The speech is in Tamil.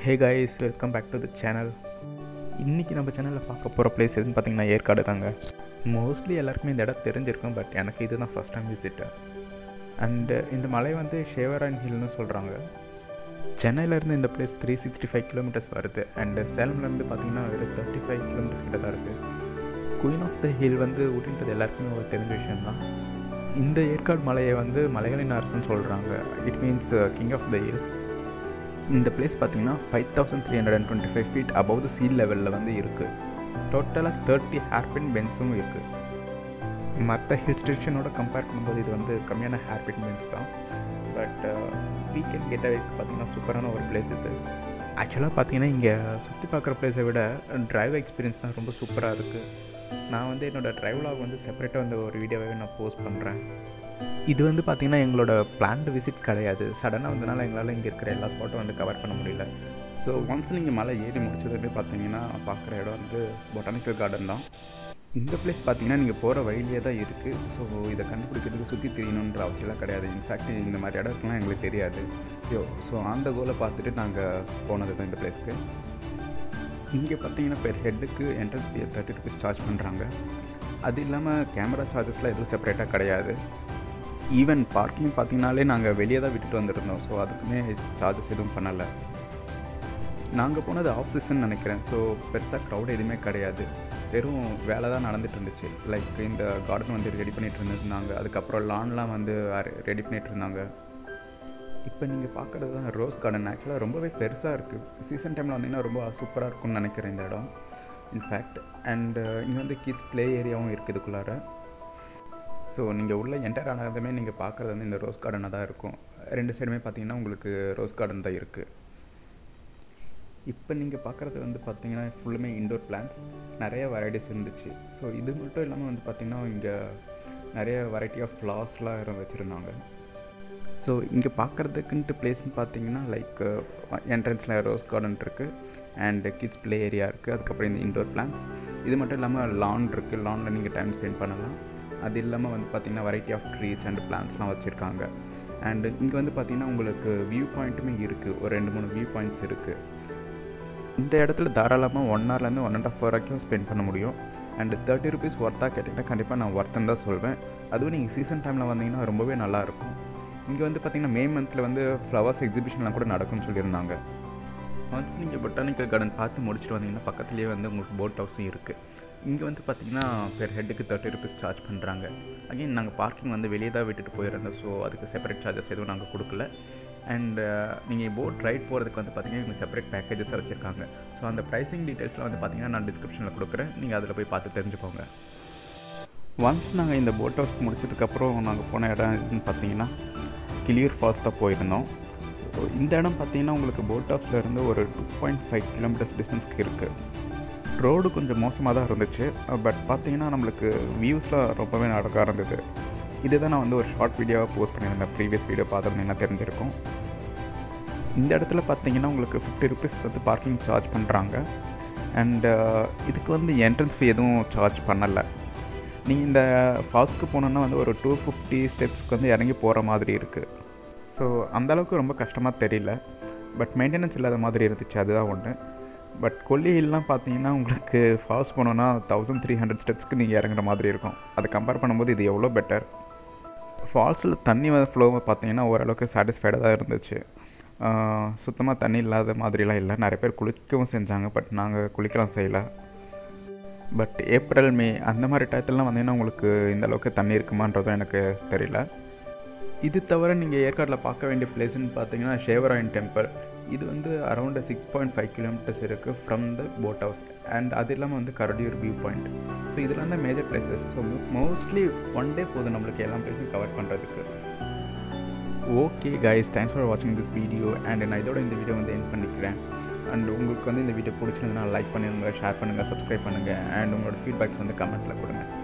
hey guys welcome back to the channel இன்றைக்கி நம்ம சேனலில் பார்க்க போகிற பிளேஸ் எதுன்னு பார்த்தீங்கன்னா ஏற்காடு தாங்க மோஸ்ட்லி எல்லாருக்குமே இந்த இடம் தெரிஞ்சிருக்கும் பட் எனக்கு இதுதான் ஃபஸ்ட் டைம் விசிட்டு அண்டு இந்த மலை வந்து ஷேவரான் ஹில்னு சொல்கிறாங்க சென்னையிலேருந்து இந்த place three sixty five kilometres வருது அண்டு சேலம்லேருந்து பார்த்தீங்கன்னா வெறும் தேர்ட்டி ஃபைவ் கிலோமீட்டர்ஸ் கிட்ட தான் இருக்குது குயின் ஆஃப் த ஹில் வந்து ஊட்டின்றது எல்லாருக்குமே ஒரு தெரிஞ்ச விஷயம்தான் இந்த ஏற்காடு மலையை வந்து மலைகளின் அரசுன்னு சொல்கிறாங்க it means king of the hill இந்த பிளேஸ் பார்த்தீங்கன்னா five thousand three hundred and twenty five feet above the sea லெவலில் வந்து இருக்குது டோட்டலாக தேர்ட்டி ஹேர்பின் பென்ஸும் இருக்குது மற்ற ஹில் ஸ்டேஷனோட கம்பேர் பண்ணும்போது இது வந்து கம்மியான ஹேர்பின் பென்ஸ் தான் பட் வீக்கெண்ட் கெட்டவேக்கு பார்த்தீங்கன்னா சூப்பரான ஒரு பிளேஸ் இது ஆக்சுவலாக பார்த்தீங்கன்னா இங்கே சுற்றி பார்க்குற பிளேஸை விட ட்ரைவ் எக்ஸ்பீரியன்ஸ் தான் ரொம்ப சூப்பராக இருக்குது நான் வந்து என்னோடய ட்ரைவ் லாக் வந்து செப்பரேட்டாக வந்து ஒரு வீடியோவே நான் போஸ்ட் பண்ணுறேன் இது வந்து பார்த்திங்கன்னா எங்களோட பிளான்டு விசிட் கிடையாது சடனாக வந்தனால எங்களால் இங்கே இருக்கிற எல்லா ஸ்பாட்டும் வந்து கவர் பண்ண முடியல ஸோ ஒன்ஸ் நீங்கள் மலை ஏறி முடிச்சதுமே பார்த்தீங்கன்னா பார்க்குற இடம் வந்து பொட்டானிக்கல் கார்டன் தான் இந்த பிளேஸ் பார்த்தீங்கன்னா நீங்கள் போகிற வழியிலே தான் இருக்குது ஸோ இதை கண்டுபிடிக்கிறதுக்கு சுற்றி தெரியணுன்ற அவசியம்லாம் கிடையாது இன்ஃபேக்ட் இந்த மாதிரி இடத்துக்குலாம் எங்களுக்கு தெரியாது யோ ஸோ அந்த கோலை பார்த்துட்டு நாங்கள் போனது தான் இந்த பிளேஸ்க்கு இங்கே பார்த்தீங்கன்னா பெர் ஹெட்டுக்கு entrance fee thirty rupees charge பண்ணுறாங்க அது இல்லாமல் கேமரா சார்ஜஸ்லாம் எதுவும் செப்பரேட்டாக கிடையாது ஈவன் பார்க்கிங் பார்த்தீங்கனாலே நாங்கள் வெளியே தான் விட்டுட்டு வந்திருந்தோம் ஸோ அதுக்குமே சார்ஜஸ் எதுவும் பண்ணலை நாங்கள் போனது ஆஃப் சீசன் நினைக்கிறேன் ஸோ பெருசாக க்ரௌட் எதுவுமே கிடையாது வெறும் வேலை தான் நடந்துட்டு இருந்துச்சு லைக் இந்த கார்டன் வந்து ரெடி பண்ணிகிட்டு இருந்திருந்தாங்க அதுக்கப்புறம் லான்லாம் வந்து ரெடி பண்ணிகிட்டு இருந்தாங்க இப்போ நீங்கள் பார்க்குறது தான் ரோஸ் கார்டன் ஆக்சுவலாக ரொம்பவே பெருசாக இருக்குது சீசன் டைமில் வந்தீங்கன்னா ரொம்ப சூப்பராக இருக்கும்னு நினைக்கிறேன் இந்த இடம் இன்ஃபேக்ட் அண்டு இங்கே வந்து கிட்ஸ் ப்ளே ஏரியாவும் இருக்குது இதுக்குள்ளார ஸோ நீங்கள் உள்ள என்டர் ஆனதுமே நீங்கள் பார்க்குறது வந்து இந்த ரோஸ் கார்டனாக தான் இருக்கும் ரெண்டு சைடுமே பார்த்தீங்கன்னா உங்களுக்கு ரோஸ் கார்டன் தான் இருக்குது இப்போ நீங்கள் பார்க்குறது வந்து பார்த்தீங்கன்னா ஃபுல்லுமே இண்டோர் பிளான்ஸ் நிறைய வெரைட்டிஸ் இருந்துச்சு ஸோ இது மட்டும் இல்லாமல் வந்து பார்த்திங்கன்னா இங்கே நிறைய வெரைட்டி ஆஃப் ஃப்ளார்ஸ்லாம் இருந்து வச்சுருந்தாங்க ஸோ இங்கே பார்க்குறதுக்குன்ட்டு பிளேஸ்னு பார்த்தீங்கன்னா லைக் என்ட்ரன்ஸில் ரோஸ் கார்டன் இருக்குது அண்ட் கிட்ஸ் ப்ளே ஏரியா இருக்குது அதுக்கப்புறம் இந்த இண்டோர் பிளான்ஸ் இது மட்டும் இல்லாமல் லான் இருக்குது லானில் நீங்கள் டைம் ஸ்பெண்ட் பண்ணலாம் அது இல்லாமல் வந்து பார்த்திங்கன்னா வெரைட்டி ஆஃப் ட்ரீஸ் அண்ட் பிளான்ஸ்லாம் வச்சுருக்காங்க அண்டு இங்கே வந்து பார்த்திங்கன்னா உங்களுக்கு வியூ பாயிண்ட்டுமே இருக்குது ஒரு ரெண்டு மூணு வியூ பாயிண்ட்ஸ் இருக்குது இந்த இடத்துல தாராளமாக ஒன் ஹவர்லேருந்து ஒன் அண்ட் ஆஃப் ஹவர் வரைக்கும் ஸ்பெண்ட் பண்ண முடியும் அண்டு தேர்ட்டி ருபீஸ் ஒர்த்தாக கேட்டிங்கன்னா கண்டிப்பாக நான் ஒர்த்துன்னு தான் சொல்வேன் அதுவும் நீங்கள் சீசன் டைமில் வந்தீங்கன்னா ரொம்பவே நல்லாயிருக்கும் இங்கே வந்து பார்த்திங்கன்னா மே மந்தில் வந்து ஃப்ளவர்ஸ் எக்ஸிபிஷன்லாம் கூட நடக்கும்னு சொல்லியிருந்தாங்க ஒன்ஸ் நீங்கள் பொட்டானிக்கல் கார்டன் பார்த்து முடிச்சுட்டு வந்தீங்கன்னா பக்கத்துலேயே வந்து உங்களுக்கு போட் ஹவுஸும் இருக்குது இங்கே வந்து பார்த்திங்கன்னா பெர் ஹெட்டுக்கு தேர்ட்டி ருபீஸ் சார்ஜ் பண்ணுறாங்க அகைன் நாங்கள் பார்க்கிங் வந்து வெளியே தான் விட்டுட்டு போயிருந்தோம் ஸோ அதுக்கு செப்பரேட் சார்ஜஸ் எதுவும் நாங்கள் கொடுக்கல அண்ட் நீங்கள் போட் ரைட் போகிறதுக்கு வந்து பார்த்திங்கன்னா இவங்க செப்பரேட் பேக்கேஜஸ் வச்சுருக்காங்க ஸோ அந்த ப்ரைஸிங் டீட்டெயில்ஸ்லாம் வந்து பார்த்திங்கன்னா நான் டிஸ்கிரிப்ஷனில் கொடுக்குறேன் நீங்கள் அதில் போய் பார்த்து தெரிஞ்சுக்கோங்க ஒன்ஸ் நாங்கள் இந்த போட் ஹவுஸ் முடிச்சதுக்கப்புறம் நாங்கள் போன இடம் எதுன்னு பார்த்தீங்கன்னா கிளியூர் ஃபால்ஸ் தான் போயிருந்தோம் ஸோ இந்த இடம் பார்த்தீங்கன்னா உங்களுக்கு போட் ஹவுஸ்லேருந்து ஒரு டூ பாயிண்ட் ஃபைவ் கிலோமீட்டர்ஸ் டிஸ்டன்ஸ்க்கு இருக்குது ரோடு கொஞ்சம் மோசமாக தான் இருந்துச்சு பட் பார்த்தீங்கன்னா நம்மளுக்கு வியூஸ்லாம் ரொம்பவே நடக்க இருந்தது இதுதான் நான் வந்து ஒரு ஷார்ட் வீடியோவாக போஸ்ட் பண்ணியிருந்தேன் ப்ரீவியஸ் வீடியோ பார்த்துருந்தீங்கன்னா தெரிஞ்சிருக்கும் இந்த இடத்துல பார்த்தீங்கன்னா உங்களுக்கு ஃபிஃப்டி ருபீஸ் வந்து பார்க்கிங் சார்ஜ் பண்ணுறாங்க அண்டு இதுக்கு வந்து என்ட்ரன்ஸ் ஃபீ எதுவும் சார்ஜ் பண்ணலை நீங்கள் இந்த ஃபால்ஸ்க்கு போனோன்னா வந்து ஒரு டூ ஃபிஃப்டி ஸ்டெப்ஸ்க்கு வந்து இறங்கி போகிற மாதிரி இருக்குது ஸோ அந்தளவுக்கு ரொம்ப கஷ்டமாக தெரியல பட் மெயின்டெனன்ஸ் இல்லாத மாதிரி இருந்துச்சு அதுதான் ஒன்று பட் கொல்லி ஹில்லாம் பார்த்தீங்கன்னா உங்களுக்கு ஃபால்ஸ் போனோன்னா தௌசண்ட் த்ரீ ஹண்ட்ரட் ஸ்டெப்ஸ்க்கு நீங்கள் இறங்குற மாதிரி இருக்கும் அதை கம்பேர் பண்ணும்போது இது எவ்வளோ பெட்டர் ஃபால்ஸில் தண்ணி ஃப்ளோ பார்த்தீங்கன்னா ஓரளவுக்கு சாட்டிஸ்ஃபைடாக தான் இருந்துச்சு சுத்தமாக தண்ணி இல்லாத மாதிரிலாம் இல்லை நிறைய பேர் குளிக்கவும் செஞ்சாங்க பட் நாங்கள் குளிக்கலாம் செய்யலை பட் ஏப்ரல் மே அந்த மாதிரி டயத்துலலாம் வந்தீங்கன்னா உங்களுக்கு இந்த அளவுக்கு தண்ணி இருக்குமான்றதும் எனக்கு தெரியல இது தவிர நீங்கள் ஏற்காட்டில் பார்க்க வேண்டிய பிளேஸ்ன்னு பார்த்தீங்கன்னா ஷேவராயன் டெம்பிள் இது வந்து around six point five kilometres இருக்குது from the boat house and அது இல்லாமல் வந்து கரடியூர் வியூ பாயிண்ட் ஸோ இதெல்லாம் தான் major places so mostly one day போதும் நம்மளுக்கு எல்லா பிளேஸும் கவர் பண்ணுறதுக்கு ஓகே கைஸ் தேங்க்ஸ் ஃபார் வாட்சிங் திஸ் வீடியோ அண்ட் நான் இதோட இந்த வீடியோ வந்து என் பண்ணிக்கிறேன் அண்ட் உங்களுக்கு வந்து இந்த வீடியோ பிடிச்சிருந்ததுன்னா லைக் பண்ணுங்கள் ஷேர் பண்ணுங்கள் சப்ஸ்கிரைப் பண்ணுங்கள் அண்ட் உங்களோட ஃபீட்பேக்ஸ் வந்து கமெண்ட்டில் கொடுங்க